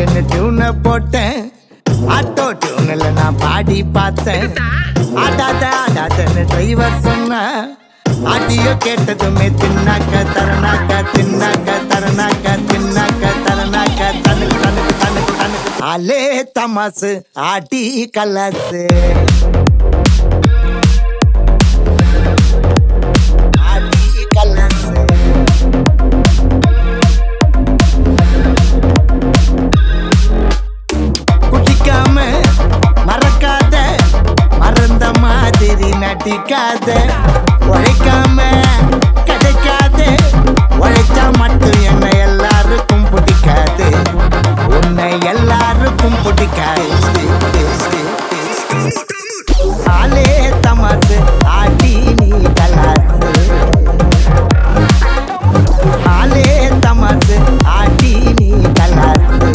பாட்டுன்னு டியூனை போட்டேன் ஆட்டோ டியூனில் நான் பாடி பார்த்தேன் ஆடாத ஆடாதன்னு டிரைவர் சொன்னா ஆடியோ கேட்டதுமே தின்னாக்க தரணாக்க தின்னாக்க தரணாக்க தின்னாக்க தரணாக்க தனக்கு தனக்கு தனக்கு தனக்கு ஆலே தமாசு ஆடி கலசு ஆடி கலசு குடிக்காம மறக்காத மறந்த மாதிரி நடிக்காத உழைக்காம கிடைக்காத உழைச்சா மட்டும் என்ன எல்லாருக்கும் பிடிக்காது உன்னை எல்லாருக்கும் பிடிக்காது ஆலே தமாசு ஆடி நீ கலாசு ஆலே தமாசு ஆடி நீ கலாசு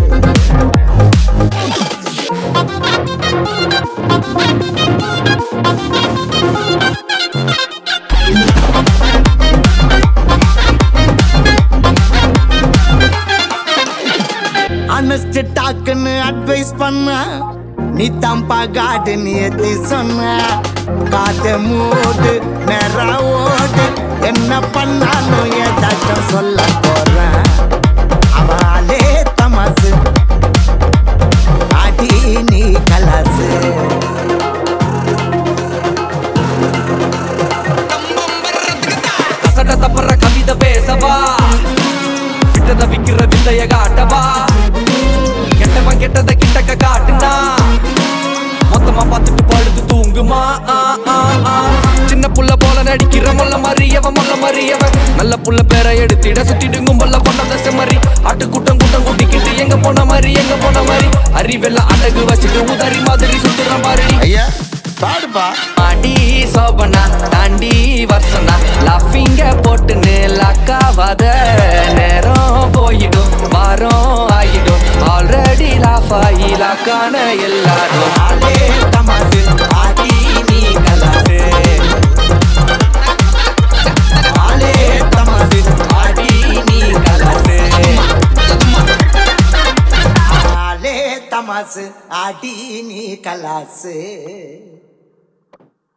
அனஸ்ட் டாக்குன்னு அட்வைஸ் பண்ண நீ தம்பா காடு நீ எத்தி சொன்ன காத்த மூடு நேர ஓடு என்ன பண்ணாலும் ஏதாச்சும் சொல்ல போறேன் அவளே தமாசு அடி நீ கலாசு கசட தப்புற கவிதை பேசவா விட்டத விக்கிற விந்தைய காட்டவா கெட்டவன் கெட்டத கிட்டக்க காட்டுனா மொத்தமா பார்த்துட்டு படுத்து தூங்குமா ஆ, ஆ, ஆ. சின்ன புள்ள போல நடிக்கிற மொல்ல மறியவன் மொல்ல மறியவன் நல்ல புள்ள பேரை எடுத்திட சுத்திடுங்கும் பல்ல பொண்ண தசை மாதிரி ஆட்டு கூட்டம் கூட்டம் கூட்டிக்கிட்டு எங்க போன மாதிரி எங்க போன மாதிரி அறிவெல்லாம் அடகு வச்சுட்டு உதறி மாதிரி சுத்துற மாதிரி ஐயா பாடுப்பா அடி சோபனா தாண்டி வருஷனா லாஃபிங்க போட்டுன்னு லக்காவாத நேரம் போயிடும் வாரம் ஆயிடும் ஆல்ரெடி லாஃப் ஆகி லாக்கான எல்லாரும் ஆலே தமாசு ஆடி நீ கலாசு ஆலே தமாசு ஆடி நீ கலாசு ஆலே தமாசு ஆடி நீ கலாசு